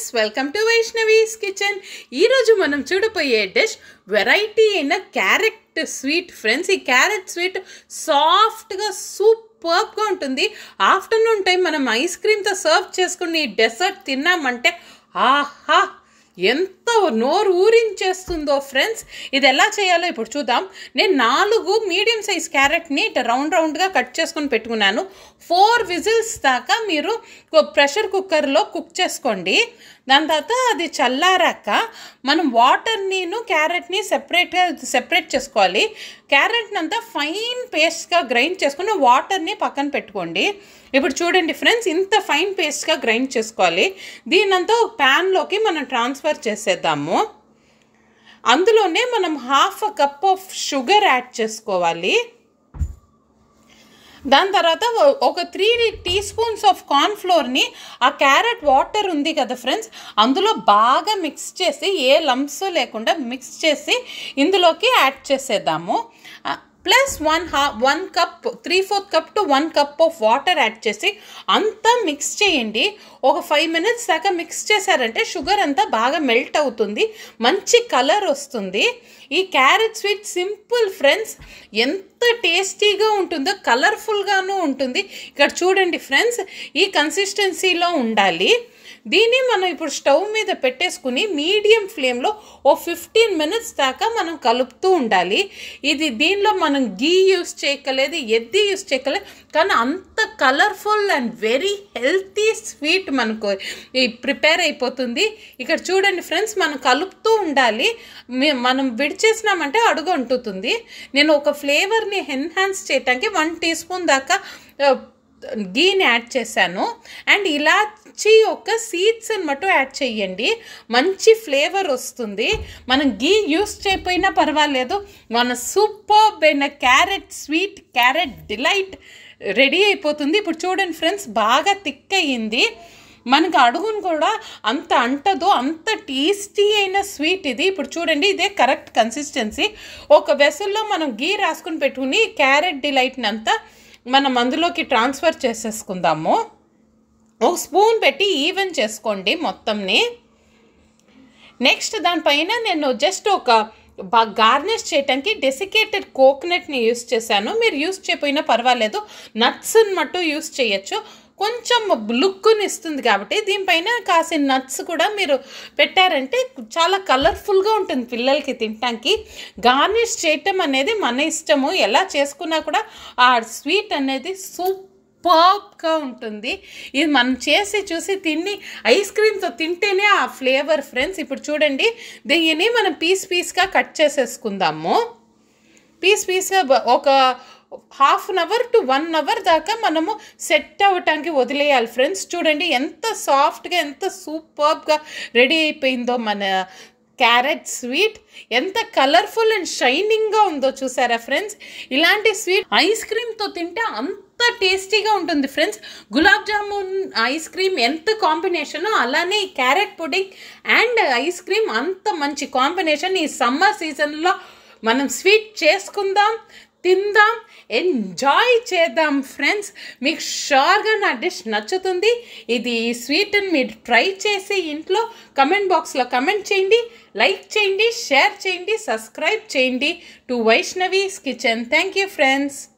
friends welcome to Vaishnavi's kitchen ఈరోజు మనం చూడబోయే డిష్ వెరైటీ అయిన క్యారెట్ స్వీట్ ఫ్రెండ్స్ ఈ క్యారెట్ స్వీట్ సాఫ్ట్గా సూపర్గా ఉంటుంది ఆఫ్టర్నూన్ టైం మనం ఐస్ క్రీమ్తో సర్వ్ చేసుకుని ఈ డెసర్ట్ తిన్నామంటే ఆహా ఎంత నోరు ఊరించేస్తుందో ఫ్రెండ్స్ ఇది ఎలా చేయాలో ఇప్పుడు చూద్దాం నేను నాలుగు మీడియం సైజ్ క్యారెట్ని ఇట్లా రౌండ్ రౌండ్గా కట్ చేసుకొని పెట్టుకున్నాను ఫోర్ విజిల్స్ దాకా మీరు ప్రెషర్ కుక్కర్లో కుక్ చేసుకోండి దాని తర్వాత అది చల్లారాక మనం వాటర్నిను క్యారెట్ని సెపరేట్గా సెపరేట్ చేసుకోవాలి క్యారెట్ని అంతా ఫైన్ పేస్ట్గా గ్రైండ్ చేసుకుని వాటర్ని పక్కన పెట్టుకోండి ఇప్పుడు చూడండి ఫ్రెండ్స్ ఇంత ఫైన్ పేస్ట్గా గ్రైండ్ చేసుకోవాలి దీనంతా ఒక ప్యాన్లోకి మనం ట్రాన్స్ఫర్ చేసేద్దాము అందులోనే మనం half a cup of sugar add చేసుకోవాలి దాని తర్వాత ఒక three teaspoons of corn ఫ్లోర్ని ఆ క్యారెట్ వాటర్ ఉంది కదా ఫ్రెండ్స్ అందులో బాగా మిక్స్ చేసి ఏ లంప్స్ లేకుండా మిక్స్ చేసి ఇందులోకి యాడ్ చేసేద్దాము ప్లస్ వన్ హా one cup three fourth cup to one cup of water add చేసి అంతా మిక్స్ చేయండి ఒక ఫైవ్ మినిట్స్ దాకా మిక్స్ చేశారంటే షుగర్ అంతా బాగా మెల్ట్ అవుతుంది మంచి కలర్ వస్తుంది ఈ క్యారెట్ స్వీట్ సింపుల్ ఫ్రెండ్స్ ఎంత టేస్టీగా ఉంటుందో కలర్ఫుల్గాను ఉంటుంది ఇక్కడ చూడండి ఫ్రెండ్స్ ఈ కన్సిస్టెన్సీలో ఉండాలి దీన్ని మనం ఇప్పుడు స్టవ్ మీద పెట్టేసుకుని మీడియం ఫ్లేమ్లో ఓ ఫిఫ్టీన్ మినిట్స్ దాకా మనం కలుపుతూ ఉండాలి ఇది దీనిలో మనం గీ యూస్ చేయకలేదు ఎద్ది యూస్ చేయకలేదు కానీ అంత colourful and very healthy sweet మనకు ప్రిపేర్ అయిపోతుంది ఇక్కడ చూడండి ఫ్రెండ్స్ మనం కలుపుతూ ఉండాలి మనం విడిచేసినామంటే అడుగు అంటుతుంది నేను ఒక ఫ్లేవర్ని ఎన్హాన్స్ చేయటానికి వన్ టీ స్పూన్ దాకా గీని యాడ్ చేశాను అండ్ ఇలాచి ఒక సీడ్స్ మటు యాడ్ చేయండి మంచి ఫ్లేవర్ వస్తుంది మనం గీ యూస్ చేయకపోయినా పర్వాలేదు మన సూపర్ అయిన carrot sweet carrot delight ready అయిపోతుంది ఇప్పుడు చూడండి ఫ్రెండ్స్ బాగా థిక్ అయ్యింది మనకు అడుగును కూడా అంత అంటదో అంత టేస్టీ అయిన స్వీట్ ఇది ఇప్పుడు చూడండి ఇదే కరెక్ట్ కన్సిస్టెన్సీ ఒక వెసల్లో మనం గీ రాసుకుని పెట్టుకుని క్యారెట్ డిలైట్ని అంతా మనం అందులోకి ట్రాన్స్ఫర్ చేసేసుకుందాము ఒక స్పూన్ పెట్టి ఈవెన్ చేసుకోండి మొత్తంని నెక్స్ట్ దానిపైన నేను జస్ట్ ఒక బాగా గార్నిష్ చేయడానికి డెసికేటెడ్ కోకోనట్ని యూస్ చేశాను మీరు యూస్ చేయకపోయినా పర్వాలేదు నట్స్ని మట్టు యూస్ చేయొచ్చు కొంచెం లుక్ని ఇస్తుంది కాబట్టి దీనిపైన కాసిన నట్స్ కూడా మీరు పెట్టారంటే చాలా కలర్ఫుల్గా ఉంటుంది పిల్లలకి తినటానికి గార్నిష్ చేయటం అనేది మన ఇష్టము ఎలా చేసుకున్నా కూడా ఆ స్వీట్ అనేది సూప్ సూపర్గా ఉంటుంది ఇది మనం చేసి చూసి తిని ఐస్ క్రీమ్తో తింటేనే ఆ ఫ్లేవర్ ఫ్రెండ్స్ ఇప్పుడు చూడండి దీన్ని మనం పీస్ పీస్గా కట్ చేసేసుకుందాము పీస్ పీస్గా ఒక half an hour to one hour దాకా మనము సెట్ అవ్వటానికి వదిలేయాలి ఫ్రెండ్స్ చూడండి ఎంత సాఫ్ట్గా ఎంత సూపర్గా రెడీ అయిపోయిందో మన క్యారెట్ స్వీట్ ఎంత కలర్ఫుల్ అండ్ షైనింగ్గా ఉందో చూసారా ఫ్రెండ్స్ ఇలాంటి స్వీట్ ఐస్ క్రీమ్తో తింటే అంత టేస్టీగా ఉంటుంది friends gulab jamun ice cream ఎంత కాంబినేషనో అలానే ఈ carrot pudding and ice cream అంత మంచి కాంబినేషన్ ఈ సమ్మర్ సీజన్లో మనం స్వీట్ చేసుకుందాం తిందాం ఎంజాయ్ చేద్దాం ఫ్రెండ్స్ మీకు షూర్గా నా డిష్ నచ్చుతుంది ఇది ఈ స్వీట్ని మీరు ట్రై చేసి ఇంట్లో కమెంట్ బాక్స్లో కమెంట్ చేయండి లైక్ చేయండి షేర్ చేయండి సబ్స్క్రైబ్ చేయండి to Vaishnavi's kitchen thank you friends